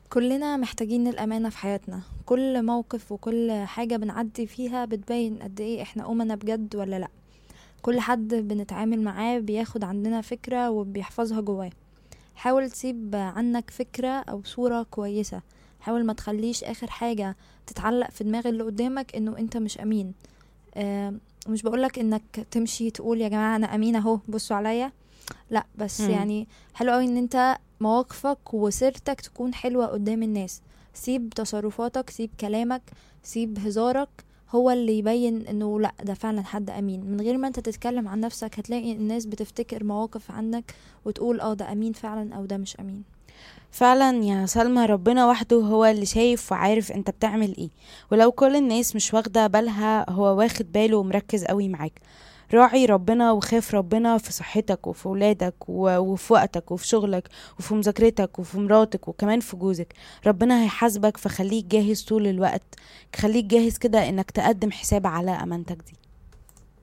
كلنا محتاجين الأمانة في حياتنا كل موقف وكل حاجة بنعدي فيها بتبين قد ايه احنا أمنا بجد ولا لأ كل حد بنتعامل معاه بياخد عندنا فكرة وبيحفظها جواه حاول تسيب عنك فكرة أو صورة كويسة حاول ما تخليش آخر حاجة تتعلق في دماغ اللي قدامك انه انت مش أمين آه مش بقولك انك تمشي تقول يا جماعة انا أمين اهو بصوا عليا لا بس مم. يعني حلو قوي ان انت مواقفك وسيرتك تكون حلوة قدام الناس سيب تصرفاتك سيب كلامك سيب هزارك هو اللي يبين انه لا ده فعلا حد امين من غير ما انت تتكلم عن نفسك هتلاقي الناس بتفتكر مواقف عنك وتقول اه ده امين فعلا او ده مش امين فعلا يا سلمى ربنا وحده هو اللي شايف وعارف انت بتعمل ايه ولو كل الناس مش واخدة بالها هو واخد باله ومركز قوي معاك راعي ربنا وخاف ربنا في صحتك وفي ولادك و- وفي وقتك وفي شغلك وفي مذاكرتك وفي مراتك وكمان في جوزك ربنا هيحاسبك فخليك جاهز طول الوقت خليك جاهز كده انك تقدم حساب على امانتك دي